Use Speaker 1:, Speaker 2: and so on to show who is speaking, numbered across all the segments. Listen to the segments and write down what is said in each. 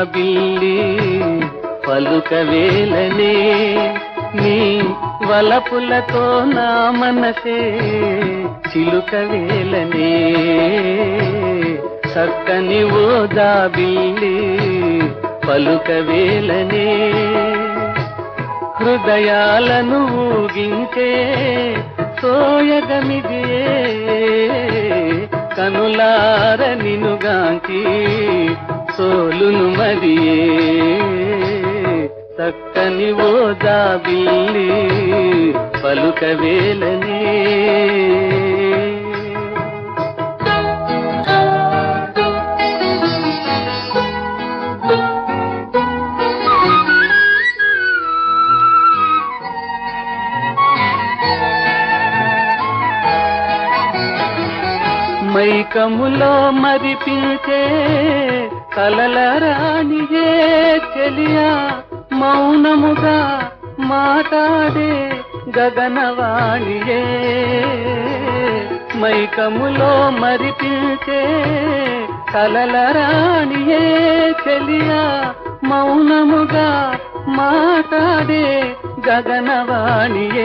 Speaker 1: జాబిల్లి పలుకవేలనే నీ వలపులతో నా మనసే చిలుకవేలనే చక్కని ఓ జాబిల్లి పలుకవేలనే హృదయాలను ఊగించే సోయగమిదియే కనులార నినుగాంచి సోలును మరియే చక్కని ఓ జాబిల్లి పలుకవేలనే మైకములో మరిపించే కలల రాణియే చెలియా మౌనముగా మాట్లాడే గగనవాణియే మైకములో మరిపించే కలల రాణియే చెలియా మౌనముగా మాట్లాడే గగనవాణియే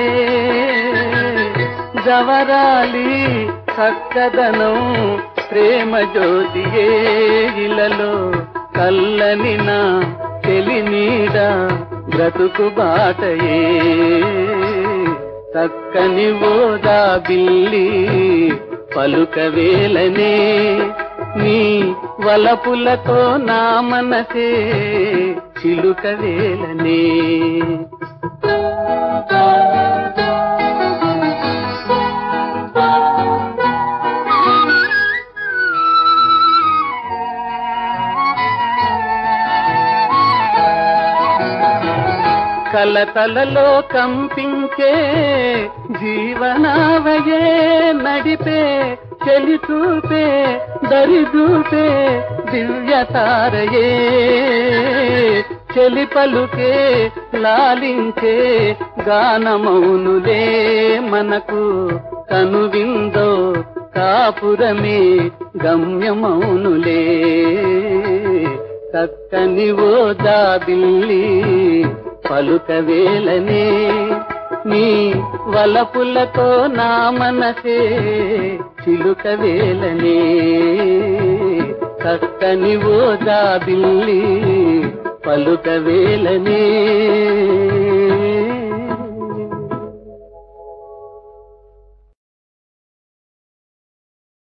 Speaker 1: జవరాలి చక్కదనం ప్రేమ జ్యోతియే ఇలలో కల్లని నా తెలి నీడ బ్రతుకు బాటయే చక్కని ఓదా బిల్లి పలుకవేలనే నీ వలపులతో నా మనసే చిలుకవేలనే కలతలలో కంపించే జీవనావయే నడిపే చెలి చూపే దరిదూపే దివ్యతారయే చెలి పలుకే లాలించే గానమౌనులే మనకు కనువిందో కాపురమే గమ్యమౌనులే చక్కని ఓ జాబిల్లి పలుకవేలనే నీ వలపులతో నా మనసే చిలుకవేలనే చక్కని ఓ జాబిల్లి పలుకవేలనే